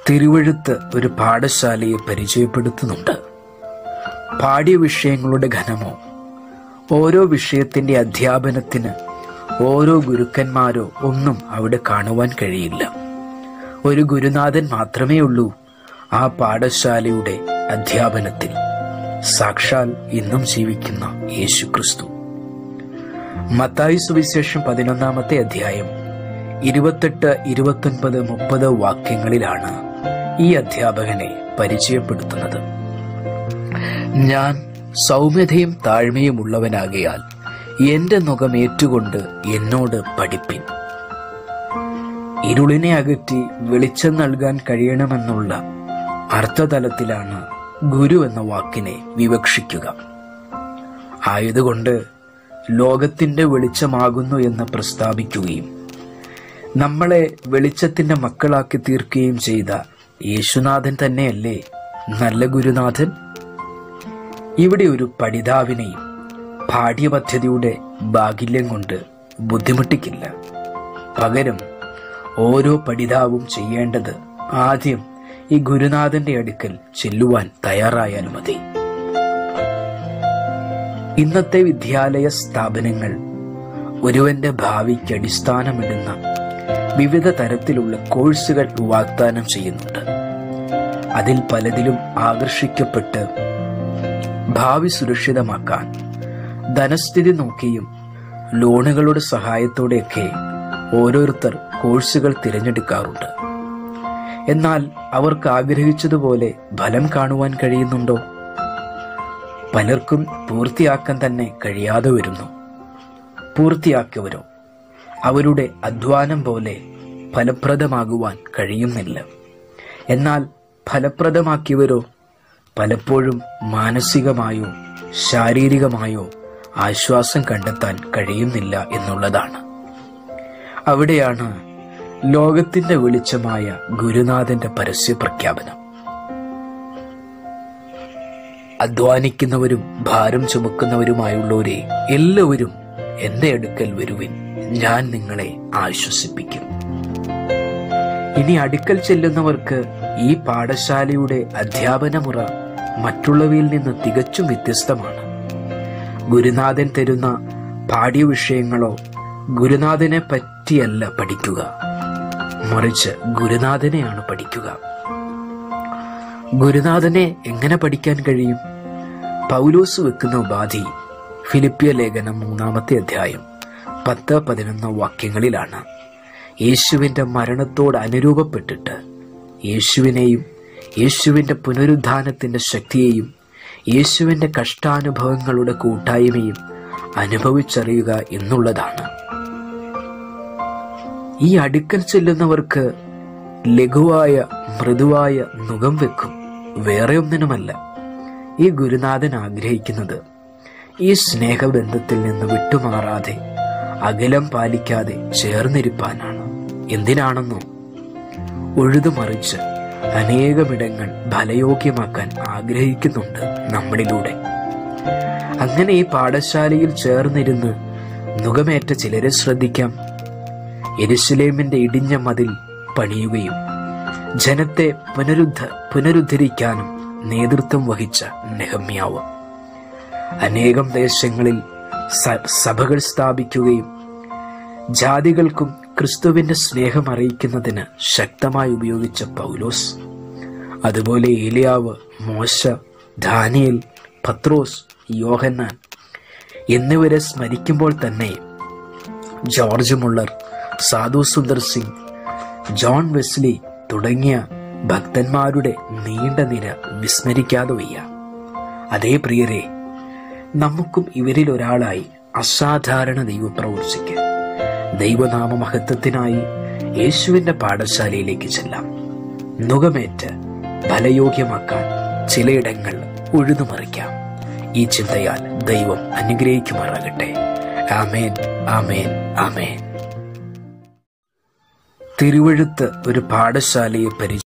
തിരുവഴുത്ത് ഒരു പാഠശാലയെ പരിചയപ്പെടുത്തുന്നുണ്ട് പാഠ്യ വിഷയങ്ങളുടെ ഘനമോ ഓരോ വിഷയത്തിന്റെ അധ്യാപനത്തിന് ഓരോ ഗുരുക്കന്മാരോ ഒന്നും അവിടെ കാണുവാൻ കഴിയില്ല ഒരു ഗുരുനാഥൻ മാത്രമേ ഉള്ളൂ ആ പാഠശാലയുടെ അധ്യാപനത്തിൽ സാക്ഷാൽ ഇന്നും ജീവിക്കുന്ന യേശു ക്രിസ്തു മത്തായി സുവിശേഷം പതിനൊന്നാമത്തെ അധ്യായം ഇരുപത്തെട്ട് ഇരുപത്തൊൻപത് മുപ്പത് വാക്യങ്ങളിലാണ് ഈ അധ്യാപകനെ പരിചയപ്പെടുത്തുന്നത് ഞാൻ സൗമ്യതയും താഴ്മയും ഉള്ളവനാകയാൽ എന്റെ മുഖം ഏറ്റുകൊണ്ട് എന്നോട് പഠിപ്പിൻ ഇരുളിനെ അകറ്റി വെളിച്ചം നൽകാൻ കഴിയണമെന്നുള്ള അർത്ഥതലത്തിലാണ് ഗുരു എന്ന വാക്കിനെ വിവക്ഷിക്കുക ആയതുകൊണ്ട് ലോകത്തിന്റെ വെളിച്ചമാകുന്നു എന്ന് പ്രസ്താവിക്കുകയും നമ്മളെ വെളിച്ചത്തിന്റെ മക്കളാക്കി തീർക്കുകയും ചെയ്ത യേശുനാഥൻ തന്നെയല്ലേ നല്ല ഗുരുനാഥൻ ഇവിടെ ഒരു പഠിതാവിനെയും പാഠ്യപദ്ധതിയുടെ ബാകില്യം കൊണ്ട് ബുദ്ധിമുട്ടിക്കില്ല പകരം ഓരോ പഠിതാവും ചെയ്യേണ്ടത് ആദ്യം ഈ ഗുരുനാഥന്റെ അടുക്കൽ ചെല്ലുവാൻ തയ്യാറായാൽ മതി ഇന്നത്തെ വിദ്യാലയ സ്ഥാപനങ്ങൾ ഒരുവന്റെ ഭാവിക്ക് അടിസ്ഥാനമിടുന്ന വിവിധ തരത്തിലുള്ള കോഴ്സുകൾ വാഗ്ദാനം ചെയ്യുന്നുണ്ട് അതിൽ പലതിലും ആകർഷിക്കപ്പെട്ട് ഭാവി സുരക്ഷിതമാക്കാൻ ധനസ്ഥിതി നോക്കിയും ലോണുകളുടെ സഹായത്തോടെയൊക്കെ ഓരോരുത്തർ കോഴ്സുകൾ തിരഞ്ഞെടുക്കാറുണ്ട് എന്നാൽ അവർക്ക് ആഗ്രഹിച്ചതുപോലെ ഫലം കാണുവാൻ കഴിയുന്നുണ്ടോ പലർക്കും പൂർത്തിയാക്കാൻ തന്നെ കഴിയാതെ വരുന്നു പൂർത്തിയാക്കിയവരോ അവരുടെ അധ്വാനം പോലെ ഫലപ്രദമാകുവാൻ കഴിയുന്നില്ല എന്നാൽ ഫലപ്രദമാക്കിയവരോ പലപ്പോഴും മാനസികമായോ ശാരീരികമായോ ആശ്വാസം കണ്ടെത്താൻ കഴിയുന്നില്ല എന്നുള്ളതാണ് അവിടെയാണ് ലോകത്തിന്റെ വെളിച്ചമായ ഗുരുനാഥന്റെ പരസ്യ പ്രഖ്യാപനം അധ്വാനിക്കുന്നവരും ഭാരം ചുമക്കുന്നവരുമായുള്ളവരെ എല്ലാവരും എന്റെ അടുക്കൽ വരുവിൻ ഞാൻ നിങ്ങളെ ആശ്വസിപ്പിക്കും ഇനി അടുക്കൽ ചെല്ലുന്നവർക്ക് ഈ പാഠശാലയുടെ അധ്യാപന മുറ മറ്റുള്ളവയിൽ നിന്ന് തികച്ചും വ്യത്യസ്തമാണ് ഗുരുനാഥൻ തരുന്ന പാഠ്യവിഷയങ്ങളോ ഗുരുനാഥനെ പറ്റിയല്ല പഠിക്കുക മറിച്ച് ഗുരുനാഥനെയാണ് പഠിക്കുക ഗുരുനാഥനെ എങ്ങനെ പഠിക്കാൻ കഴിയും പൗലോസ് വെക്കുന്ന ഉപാധി ഫിലിപ്പിയ ലേഖനം മൂന്നാമത്തെ അധ്യായം പത്ത് പതിനൊന്ന് വാക്യങ്ങളിലാണ് യേശുവിന്റെ മരണത്തോട് അനുരൂപപ്പെട്ടിട്ട് യേശുവിനെയും യേശുവിന്റെ പുനരുദ്ധാനത്തിന്റെ ശക്തിയെയും യേശുവിന്റെ കഷ്ടാനുഭവങ്ങളുടെ കൂട്ടായ്മയും അനുഭവിച്ചറിയുക എന്നുള്ളതാണ് ഈ അടുക്കൽ ചെല്ലുന്നവർക്ക് ലഘുവായ മൃദുവായ മുഖം വെക്കും വേറെ ഒന്നിനുമല്ല ഈ ഗുരുനാഥൻ ആഗ്രഹിക്കുന്നത് ഈ സ്നേഹബന്ധത്തിൽ നിന്ന് വിട്ടുമാറാതെ അകലം പാലിക്കാതെ ചേർന്നിരിപ്പാനാണ് എന്തിനാണെന്നോ ഉഴുതുമറിച്ച് അനേകമിടങ്ങൾ ഫലയോഗ്യമാക്കാൻ ആഗ്രഹിക്കുന്നുണ്ട് നമ്മളിലൂടെ അങ്ങനെ ഈ പാഠശാലയിൽ ചേർന്നിരുന്ന് മുഖമേറ്റ ചിലരെ ശ്രദ്ധിക്കാം എരുസലേമിന്റെ ഇടിഞ്ഞ മതിൽ പണിയുകയും ജനത്തെ പുനരുദ്ധ പുനരുദ്ധരിക്കാനും നേതൃത്വം വഹിച്ച നെഹമ്യാവ് അനേകം ദേശങ്ങളിൽ സഭകൾ സ്ഥാപിക്കുകയും ജാതികൾക്കും ക്രിസ്തുവിന്റെ സ്നേഹം അറിയിക്കുന്നതിന് ശക്തമായി ഉപയോഗിച്ച പൗലോസ് അതുപോലെ ഏലിയാവ് മോശ ദാനിയൽ പത്രോസ് യോഹന്നാൻ എന്നിവരെ സ്മരിക്കുമ്പോൾ തന്നെ ജോർജ് മുള്ളർ സാധു സുന്ദർ സിംഗ് ജോൺ വെസ്ലി തുടങ്ങിയ ഭക്തന്മാരുടെ നീണ്ട നിര വിസ്മരിക്കാതെ വയ്യ അതേ പ്രിയരെ നമുക്കും ഇവരിൽ ഒരാളായി അസാധാരണ ദൈവപ്രവർത്തിക്ക് ദൈവനാമ മഹത്വത്തിനായി യേശുവിന്റെ പാഠശാലയിലേക്ക് ചെല്ലാം നുകമേറ്റ് ഫലയോഗ്യമാക്കാൻ ചിലയിടങ്ങൾ ഉഴുതുമറിക്കാം ഈ ചിന്തയാൽ ദൈവം അനുഗ്രഹിക്കുമാറാകട്ടെ ആമേൻ ആമേൻ ആമേൻ തിരുവഴുത്ത് ഒരു പാഠശാലയെ പരിചയം